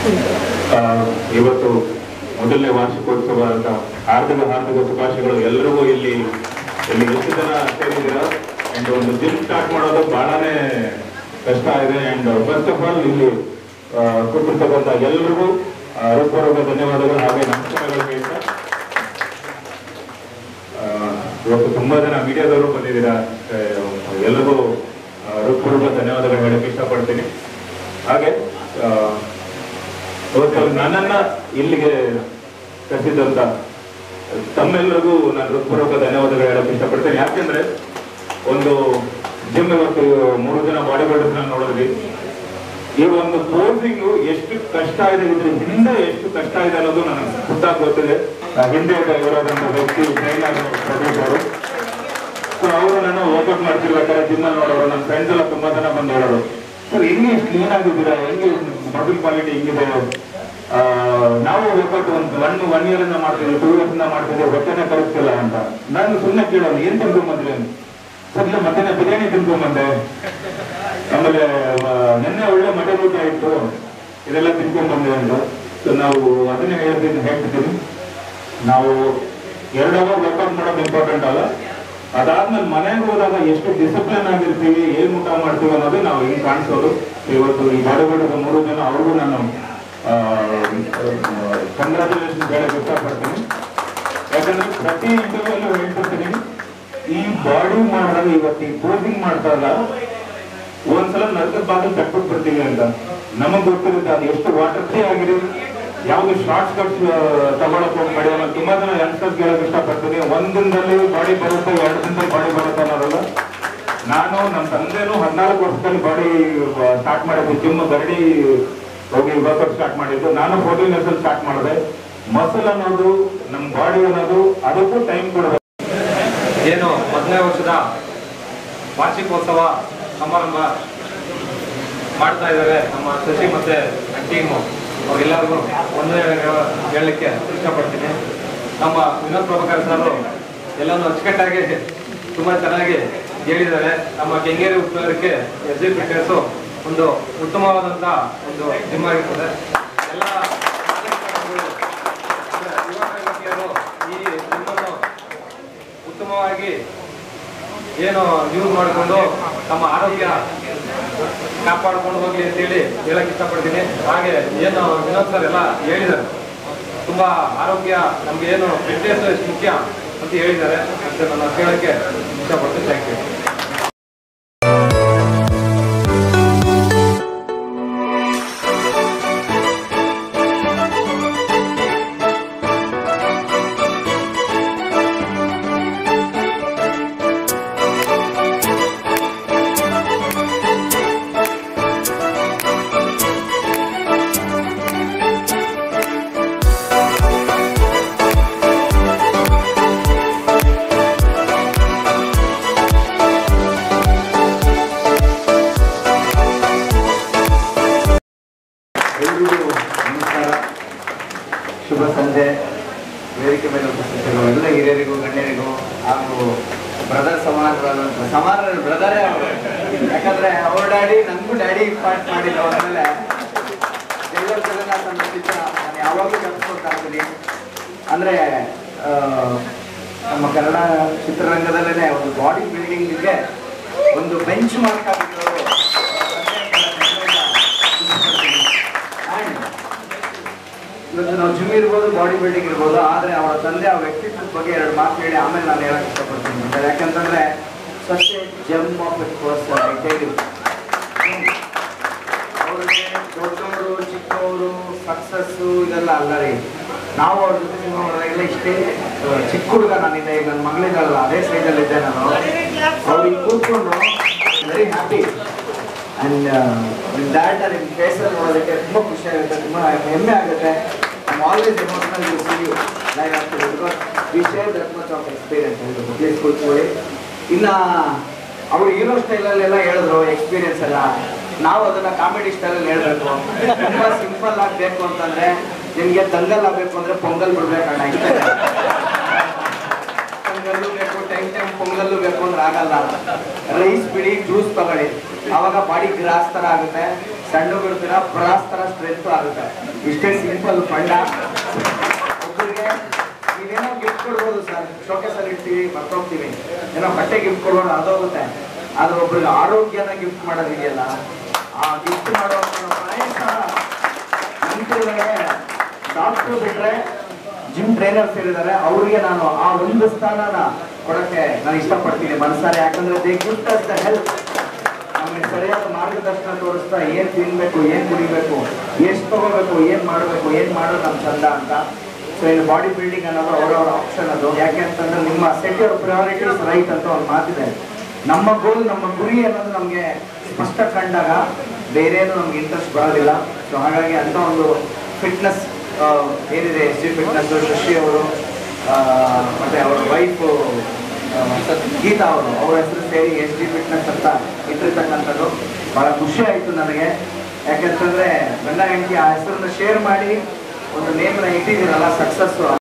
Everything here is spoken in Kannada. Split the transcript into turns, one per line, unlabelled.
ಆ, ಇವತ್ತು ಮೊದಲನೇ ವಾರ್ಷಿಕೋತ್ಸವ ಅಂತ ಹಾರ್ದಿಕ ಹಾರ್ದಿಕ ಶುಭಾಶಯಗಳು ಎಲ್ಲರಿಗೂ ಇಲ್ಲಿ ಇಲ್ಲಿ ಎಷ್ಟು ಜನ ಸೇರಿದ್ದೀರಾ ಅಂಡ್ ಒಂದು ಜಿಮ್ ಸ್ಟಾರ್ಟ್ ಮಾಡೋದು ಬಹಳನೇ ಕಷ್ಟ ಇದೆ ಅಂಡ್ ಫಸ್ಟ್ ಆಫ್ ಆಲ್ ಇಲ್ಲಿ ಆ, ಕೂತಿರ್ತಕ್ಕಂಥ ಎಲ್ಲರಿಗೂ ಆ, ಹೃತ್ಪೂರ್ವಕ ಧನ್ಯವಾದಗಳು ಹಾಗೆ ನಮಸ್ಕಾರಗಳು ಹೇಳ್ತಾ ಆ, ಇವತ್ತು ತುಂಬಾ ಜನ ಮೀಡಿಯಾದವರು ಬಂದಿದ್ದೀರಾ ಆ, ಎಲ್ಲರಿಗೂ ಆ, ಹೃತ್ಪೂರ್ವಕ ಧನ್ಯವಾದಗಳು ಹೇಳಕ್ಕೆ ಇಷ್ಟಪಡ್ತೀನಿ ಹಾಗೆ ಆ, ಇವತ್ತು ನನ್ನನ್ನ ಇಲ್ಲಿಗೆ ಕರೆಸಿದಂತ ತಮ್ಮೆಲ್ಲರಿಗೂ ನಾನು ಹೃತ್ಪೂರ್ವಕ ಧನ್ಯವಾದಗಳು ಹೇಳಕ್ಕೆ ಇಷ್ಟಪಡ್ತೇನೆ ಯಾಕೆಂದ್ರೆ ಒಂದು ಜಿಮ್ ಇವತ್ತು ಮೂರು ಜನ ಬಾಡಿ ಬಿಲ್ಡರ್ಸ್ ನೋಡಿದ್ವಿ ಈ ಒಂದು ಪೋಸಿಂಗ್ ಎಷ್ಟು ಕಷ್ಟ ಇದೆ ಇದ್ರ ಹಿಂದೆ ಎಷ್ಟು ಕಷ್ಟ ಇದೆ ಅನ್ನೋದು ನನಗೆ ಖುದ್ದಾಗಿ ಗೊತ್ತಿದೆ ಆ, ಹಿಂದೆ ಇರೋದಂತ ವ್ಯಕ್ತಿ ಟ್ರೈನರ್ ಪ್ರದೀಪ್ ಅವರು ಸೊ ಅವರು ನಾನು ವರ್ಕೌಟ್ ಮಾಡ್ತಿರ್ಬೇಕಾದ್ರೆ ಜಿಮ್ ಅಲ್ಲಿ ನೋಡೋರು ನನ್ನ ಫ್ರೆಂಡ್ಸ್ ಎಲ್ಲ ತುಂಬಾ ಜನ ಬಂದು ಹೇಳೋರು ಸರ್ ಹೆಂಗೆ ಇಷ್ಟು ಕ್ಲೀನ್ ಆಗಿದ್ದೀರಾ ಹೆಂಗೆ ಮೊಬೈಲ್ ಕ್ವಾಲಿಟಿ ಹಿಂಗಿದೆ ಆ, ನಾವು ವರ್ಕೌಟ್ ಒಂದು ಒನ್ ಒನ್ ಇಯರ್ ಇಂದ ಮಾಡ್ತಿದ್ವಿ ಟೂ ಇಯರ್ಸ್ ಇಂದ ಮಾಡ್ತಿದ್ವಿ ಹೊಟ್ಟೆನೆ ಕಳಿಸ್ತಿಲ್ಲ ಅಂತ ನಾನು ಸುಮ್ಮನೆ ಕೇಳೋದು ಏನ್ ತಿನ್ಕೊಂಬಂದ್ರಿ ಅಂತ ಸರ್ ಇಲ್ಲ ಮಧ್ಯಾಹ್ನ ಬಿರಿಯಾನಿ ತಿನ್ಕೊಂಬಂದೆ ಆಮೇಲೆ ಆ, ನಿನ್ನೆ ಒಳ್ಳೆ ಮಟನ್ ಊಟ ಇತ್ತು ಇದೆಲ್ಲ ತಿನ್ಕೊಂಡ್ ಬಂದೆ ಅಂತ ಸೊ ನಾವು ಅದನ್ನೇ ಹೇಳ್ತೀನಿ ಹೇಳ್ತಿದ್ದೀನಿ ನಾವು ಎರಡು ಅವರ್ ವರ್ಕೌಟ್ ಮಾಡೋದು ಇಂಪಾರ್ಟೆಂಟ್ ಅಲ್ಲ ಅದಾದ್ಮೇಲೆ ಮನೆಗೆ ಹೋದಾಗ ಎಷ್ಟು ಡಿಸಿಪ್ಲಿನ್ ಆಗಿರ್ತೀವಿ ಏನ್ ಊಟ ಮಾಡ್ತೀವಿ ಅನ್ನೋದು ನಾವು ಹಿಂಗ್ ಕಾಣಿಸೋದು ಇವತ್ತು ಈ ಬಾಡಿ ಬಿಲ್ಡರ್ ಮೂರು ಜನ ಅವ್ರಿಗೂ ನಾನು ಕಂಗ್ರಾಚುಲೇಷನ್ ಹೇಳಕ್ ಇಷ್ಟಪಡ್ತೀನಿ ಯಾಕಂದ್ರೆ ಪ್ರತಿ ಇಂಟರ್ವ್ಯೂ ಹೇಳ್ತಿರ್ತೀನಿ ಈ ಬಾಡಿ ಮಾಡಿದಾಗ ಇವತ್ತು ಈ ಪೋಸಿಂಗ್ ಮಾಡ್ತಾರಲ್ಲ ಒಂದ್ಸಲ ನರಕದ ಬಾಗಿಲು ಕಟ್ಬಿಟ್ಟು ಬರ್ತೀವಿ ಅಂತ ನಮಗ್ ಗೊತ್ತಿರುತ್ತೆ ಅದು ಎಷ್ಟು ವಾಟರ್ ಫ್ರೀ ಆಗಿದೆ ಯಾವ್ದು ಶಾರ್ಟ್ ಕಟ್ಸ್ ತಗೊಳಕ್ ಹೋಗ್ಬೇಡಿ ಅನ್ನೋ ತುಂಬಾ ಜನ ಯಂಗ್ಸ್ಟರ್ಸ್ ಹೇಳಕ್ ಇಷ್ಟಪಡ್ತೀನಿ ಒಂದ್ ದಿನದಲ್ಲಿ ಬಾಡಿ ಬರುತ್ತೆ ಎರಡು ದಿನದಲ್ಲಿ ಬಾಡಿ ಬರುತ್ತೆ ಅನ್ನೋದಲ್ಲ ನಾನು ನಮ್ಮ ತಂದೆನೂ ಹದಿನಾಲ್ಕು ವರ್ಷದಲ್ಲಿ ಬಾಡಿ ಸ್ಟಾರ್ಟ್ ಮಾಡಿದ್ದು ಜಿಮ್ ಗರಡಿ ಹೋಗಿ ವರ್ಕೌಟ್ ಸ್ಟಾರ್ಟ್ ಮಾಡಿದ್ದು ನಾನು ಫೋರ್ಟೀನ್ ಇಯರ್ಸ್ ಅಲ್ಲಿ ಸ್ಟಾರ್ಟ್ ಮಾಡಿದೆ ಮಸಲ್ ಅನ್ನೋದು ನಮ್ಮ ಬಾಡಿ ಅನ್ನೋದು ಅದಕ್ಕೂ ಟೈಮ್ ಕೊಡಬೇಕು
ಏನು ಮೊದಲನೇ ವರ್ಷದ ವಾರ್ಷಿಕೋತ್ಸವ ಸಮಾರಂಭ ಮಾಡ್ತಾ ಇದ್ದಾರೆ ನಮ್ಮ ಶಶಿ ಮತ್ತೆ ಟೀಮು ಅವ್ರಿಗೆಲ್ಲರಿಗೂ ಒಂದೇ ಹೇಳಲಿಕ್ಕೆ ಇಷ್ಟಪಡ್ತೀನಿ ನಮ್ಮ ವಿನೋದ್ ಪ್ರಭಾಕರ್ ಸರ್ ಎಲ್ಲನೂ ಅಚ್ಚುಕಟ್ಟಾಗಿ ತುಂಬ ಚೆನ್ನಾಗಿ ಹೇಳಿದ್ದಾರೆ ನಮ್ಮ ಕೆಂಗೇರಿ ಉಪನಗರಕ್ಕೆ ಎಸ್ ಜಿ ಫಿಟ್ನೆಸ್ಸು ಒಂದು ಉತ್ತಮವಾದಂಥ ಒಂದು ಜಿಮ್ ಆಗಿರ್ತದೆ ಎಲ್ಲ ನಾಗರಿಕರು, ಅಂದ್ರೆ ಯುವ ಯುವತಿಯರು ಈ ಜಿಮ್ಮನ್ನು ಉತ್ತಮವಾಗಿ ಏನು ಯೂಸ್ ಮಾಡಿಕೊಂಡು ತಮ್ಮ ಆರೋಗ್ಯ ಕಾಪಾಡ್ಕೊಂಡು ಹೋಗ್ಲಿ ಅಂತೇಳಿ ಹೇಳಕ್ ಇಷ್ಟಪಡ್ತೀನಿ ಹಾಗೆ ಏನು ವಿನೋದ್ ಸರ್ ಎಲ್ಲ ಹೇಳಿದ್ದಾರೆ ತುಂಬಾ ಆರೋಗ್ಯ ನಮ್ಗೆ ಏನು ಫಿಟ್ನೆಸ್ ಎಷ್ಟು ಮುಖ್ಯ ಅಂತ ಹೇಳಿದ್ದಾರೆ ಅಂತ ನಾನು ಕೇಳಕ್ಕೆ ಇಷ್ಟಪಡ್ತೀನಿ ಥ್ಯಾಂಕ್ ಯು
ಎಲ್ರಿಗೂ ನಮಸ್ಕಾರ ಶುಭ ಸಂಜೆ ವೇದಿಕೆ ಮೇಲೆ ಉಪಸ್ಥಿತರು ಎಲ್ಲ ಹಿರಿಯರಿಗೂ ಗಣ್ಯರಿಗೂ ಹಾಗೂ ಬ್ರದರ್ ಸಮಾನರಾದಂಥ ಸಮಾನ ಬ್ರದರೇ ಅವರು ಯಾಕಂದ್ರೆ ಅವ್ರ ಡ್ಯಾಡಿ ನನಗೂ ಡ್ಯಾಡಿ ಪಾರ್ಟ್ ಮಾಡಿದ್ರು ಆದ್ಮೇಲೆ ಎಲ್ಲರ ಜಗನ್ನಾಥ ಅನ್ನೋ ಚಿತ್ರ ನಾನು ಯಾವಾಗಲೂ ಕಲ್ಸ್ಕೊಳ್ತಾ ಇರ್ತೀನಿ ಅಂದ್ರೆ ಆ, ನಮ್ಮ ಕನ್ನಡ ಚಿತ್ರರಂಗದಲ್ಲೇ ಒಂದು ಬಾಡಿ ಬಿಲ್ಡಿಂಗ್ಗೆ ಒಂದು ಬೆಂಚ್ ಮಾರ್ಕ್ ಆಗಿದ್ರು ಆ್ಯಂಡ್ ಇವತ್ತು ನಾವು ಜಿಮ್ ಇರ್ಬೋದು ಬಾಡಿ ಬಿಲ್ಡಿಂಗ್ ಇರ್ಬೋದು ಆದ್ರೆ ಅವರ ತಂದೆ ಆ ವ್ಯಕ್ತಿತ್ವದ ಬಗ್ಗೆ ಎರಡು ಮಾತು ಹೇಳಿ ಆಮೇಲೆ ನಾನು ಹೇಳಕ್ ಇಷ್ಟಪಡ್ತೀನಿ ಅಂತ. ಯಾಕಂತಂದ್ರೆ such a gem of a person I tell you ಅವ್ರಿಗೆ ದೊಡ್ಡವರು ಚಿಕ್ಕವರು ಸಕ್ಸಸ್ಸು ಇದೆಲ್ಲ ಅಲ್ಲ ರೀ ನಾವು ಅವ್ರ ಜೊತೆ ಸಿನಿಮಾ ಮಾಡಿದಾಗೆಲ್ಲ ಇಷ್ಟೇ ಆ, ಚಿಕ್ಕ ಹುಡುಗ ನಾನಿದ್ದೆ ಈಗ ನನ್ನ ಮಗಳಿದ್ದಾಳಲ್ಲ ಅದೇ ಸ್ಟೇಜಲ್ಲಿ ಇದ್ದೆ ನಾನು ಅವ್ರಿಗೆ ಕೂತ್ಕೊಂಡು ವೆರಿ ಹ್ಯಾಪಿ ಅಂಡ್ ದ್ಯಾಟ್ ನಿಮ್ಮ ಫೇಸಲ್ಲಿ ನೋಡೋದಕ್ಕೆ ತುಂಬ ಖುಷಿ ಆಗುತ್ತೆ ತುಂಬ ಹೆಮ್ಮೆ ಆಗುತ್ತೆ I'm always emotional you see you like ಆಗ್ತದೆ because we share that much of experience please ಕೂತ್ಕೊಳ್ಳಿ ಇನ್ನು ಅವರು ಹೀರೋ ಸ್ಟೈಲಲ್ಲೆಲ್ಲ ಹೇಳಿದ್ರು ಎಕ್ಸ್ಪೀರಿಯನ್ಸ್ ಎಲ್ಲ ನಾವು ಅದನ್ನ ಕಾಮಿಡಿ ಸ್ಟೈಲಲ್ಲಿ ಹೇಳ್ಬೇಕು ತುಂಬ ಸಿಂಪಲ್ ಆಗಬೇಕು ಅಂತಂದ್ರೆ ನಿಮಗೆ ದಂಗಲ್ ಆಗಬೇಕು ಅಂದ್ರೆ ಪೊಂಗಲ್ ಬಿಡ್ಬೇಕಣ್ಣ ಇಷ್ಟೇ ಪೊಂಗಲ್ಲು ಬೇಕು ಟೈಮ್ ಟೈಮ್ ಪೊಂಗಲ್ಲು ಬೇಕು ಅಂದ್ರೆ ಆಗಲ್ಲ ರೈಸ್ ಬಿಡಿ ಜ್ಯೂಸ್ ತಗೊಳ್ಳಿ ಅವಾಗ ಬಾಡಿ ಗ್ರಾಸ್ ತರ ಆಗುತ್ತೆ ಸಣ್ಣ ಬಿಡ್ತೀರ ಬ್ರಾಸ್ ತರ ಸ್ಟ್ರೆಂತ್ ಆಗುತ್ತೆ ಇಷ್ಟೇ ಸಿಂಪಲ್ ಫಂಡ ಒಬ್ಬರಿಗೆ ನೀವೇನೋ ಗಿಫ್ಟ್ ಕೊಡ್ಬೋದು ಸರ್ ಶೋಕೇಸ್ ಅಲ್ಲಿ ಇಡ್ತೀವಿ ಮರ್ತೋಗ್ತೀವಿ ಏನೋ ಬಟ್ಟೆ ಗಿಫ್ಟ್ ಕೊಡ್ಬೋದು ಅದೋಗುತ್ತೆ ಆದ್ರೆ ಒಬ್ರಿಗೆ ಆರೋಗ್ಯನ ಗಿಫ್ಟ್ ಮಾಡೋದಿದೆಯಲ್ಲ ಆ ಗಿಫ್ಟ್ ಮಾಡೋ ಪ್ರಯತ್ನ ಇಂಥವ್ರಿಗೆ ಡಾಕ್ಟರ್ ಬಿಟ್ರೆ ಜಿಮ್ ಟ್ರೈನರ್ಸ್ ಹೇಳಿದ್ದಾರೆ ಅವರಿಗೆ ನಾನು ಆ ಒಂದು ಸ್ಥಾನನ ಕೊಡಕ್ಕೆ ನಾನು ಇಷ್ಟಪಡ್ತೀನಿ ಮನಸಾರೆ ಯಾಕಂದ್ರೆ they gift us the health ನಮಗೆ ಸರಿಯಾದ ಮಾರ್ಗದರ್ಶನ ತೋರಿಸ್ತಾ ಏನ್ ತಿನ್ಬೇಕು ಏನ್ ಕುಡಿಬೇಕು ಎಷ್ಟು ತಗೋಬೇಕು ಏನ್ ಮಾಡ್ಬೇಕು ಏನ್ ಮಾಡೋದು ನಮ್ ಚಂದ ಅಂತ ಸೊ ಇದು ಬಾಡಿ ಬಿಲ್ಡಿಂಗ್ ಅನ್ನೋದು ಅವರವರ ಆಪ್ಷನ್ ಅದು ಯಾಕೆ ಅಂತಂದ್ರೆ ನಿಮ್ಮ ಸೆಟ್ ಯುವರ್ ಪ್ರಯಾರಿಟೀಸ್ ರೈಟ್ ಅಂತ ಒಂದು ಮಾತಿದೆ ನಮ್ಮ ಗೋಲ್ ನಮ್ಮ ಗುರಿ ಅನ್ನೋದು ನಮಗೆ ಸ್ಪಷ್ಟ ಕಂಡಾಗ ಬೇರೇನು ನಮ್ಗೆ ಇಂಟ್ರೆಸ್ಟ್ ಬರೋದಿಲ್ಲ ಸೊ ಹಾಗಾಗಿ ಅಂತ ಒಂದು ಫಿಟ್ನೆಸ್ ಏನಿದೆ ಎಸ್ ಡಿ ಫಿಟ್ನೆಸ್ ಶಶಿ ಅವರು ಆ, ಮತ್ತೆ ಅವರ ವೈಫು ಗೀತಾ ಅವರು ಅವ್ರ ಹೆಸರು ಸೇರಿ ಎಸ್ ಡಿ ಫಿಟ್ನೆಸ್ ಅಂತ ಇಟ್ಟಿರ್ತಕ್ಕಂಥದ್ದು ಬಹಳ ಖುಷಿ ಆಯ್ತು ನನಗೆ ಯಾಕಂತಂದ್ರೆ ಗಂಡ ಹೆಂಡತಿ ಆ ಹೆಸರನ್ನ ಶೇರ್ ಮಾಡಿ ಒಂದು ನೇಮ್ನ ಇಟ್ಟಿದ್ದೀರಲ್ಲ ಸಕ್ಸಸ್